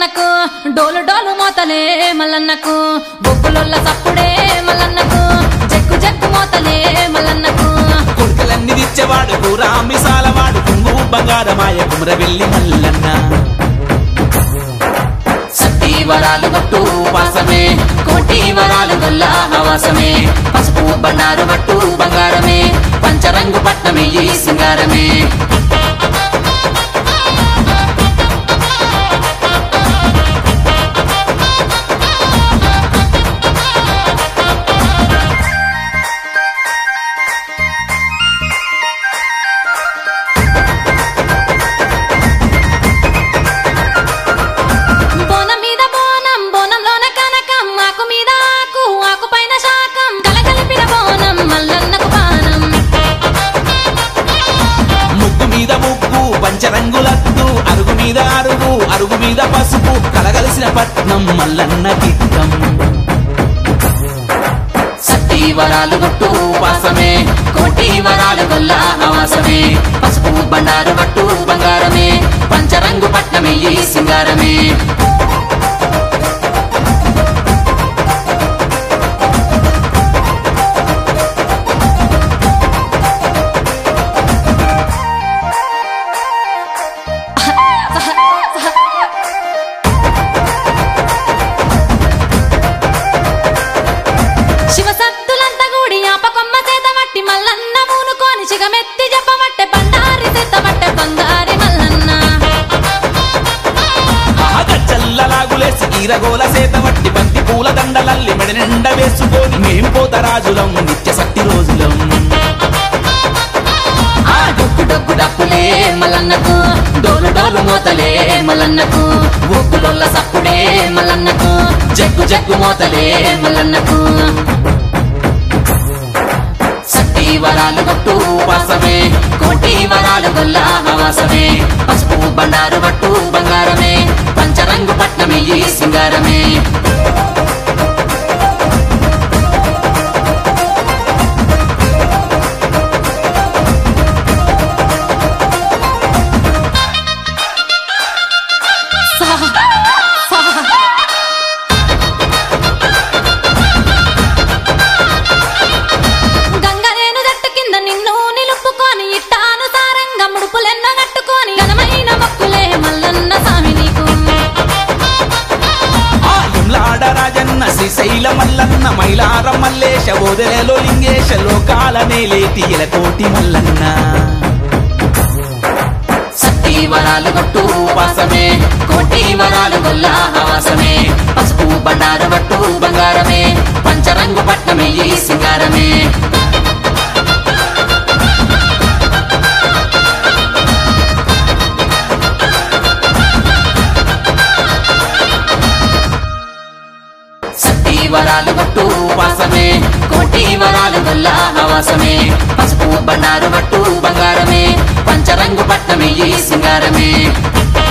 మల్లన్నకు డోలు డోలు మోతలే మల్లన్నకు బొగ్గులొల్ల సప్పుడే మల్లన్నకు జగ్గు జగ్గు మోతలే మల్లన్నకు కొడుకలన్నీ తెచ్చేవాడు కూరా మిసాలవాడు కుంగు బంగారమాయ కుమరవెల్లి మల్లన్న సతీ వరాలు గట్టు పాసమే కోటి వరాలు గొల్ల హవాసమే పసుపు బండారు గట్టు బంగారమే పంచరంగు పట్నమే ఈ సింగారమే బోనం మీద బోనం బోనంలోన కనకం ఆకు మీద ఆకు ఆకు పైన శాకం కలగలిపిన బోనం మల్లన్నకు పానం ముగ్గు మీద ముగ్గు పంచరంగులద్దు అరుగు మీద అరుగు అరుగు మీద పసుపు కలగలిసిన పట్నం మల్లన్న కిట్టం సతీ వరాలు గట్టు పాసమే కోటి వరాలు గొల్ల హవాసమే పసుపు బండారు గట్టు బంగారమే పంచరంగు పట్నమే ఈ సింగారమే శివసత్తులంత గూడి ఆపకొమ్మ చేత మట్టి మల్లన్న మూనుకోని చిగమెత్తి చెప్పబట్టే బండారి తెత్తబట్టే బంగారి మల్లన్న గచ్చల్లలాగులేసి ఈరగోల సేత వట్టి బంతి పూల దండలల్లి మెడ నిండ వేసుకొని మేం పోత రాజులం నిత్య సత్తి రోజులం ఆ డొక్కు డొక్కు డప్పులే మల్లన్నకు డోలు డోలు మోతలే మల్లన్నకు ఒగ్గులొల్ల సప్పుడే మల్లన్నకు జగ్గు జగ్గు మోతలే మల్లన్నకు సత్తి వరాలు గట్టు వాసమే కోటి వరాలు గొల్ల హవాసమే పసుపు బండారు గట్టు బంగారమే పంచరంగు పట్నమే ఈ సింగారమే గంగరేను జట్టు కింద నిన్ను నిలుపుకొని ఇట్టానుసారంగా ముడుపులెన్నో కట్టుకొని ఘనమైన మొక్కులే మల్లన్న స్వామి నీకు ఆ ఇమ్లాడ రాజన్న శ్రీశైల మల్లన్న మైలార మల్లేశ ఓదెలలో లింగేశ లోకాల నేలేటి కోటి మల్లన్న సత్తి వరాలు గట్టు వాసమే కోటి వరాలు గొల్ల హవాసమే పసుపు బండారు గట్టు బంగారమే పంచరంగు పట్నమే ఈ సింగారమే సత్తి వరాలు గట్టు వాసమే కోటి వరాలు గొల్ల హవాసమే పసుపు బండారు గట్టు బంగారమే పంచరంగు పట్నమే ఈ సింగారమే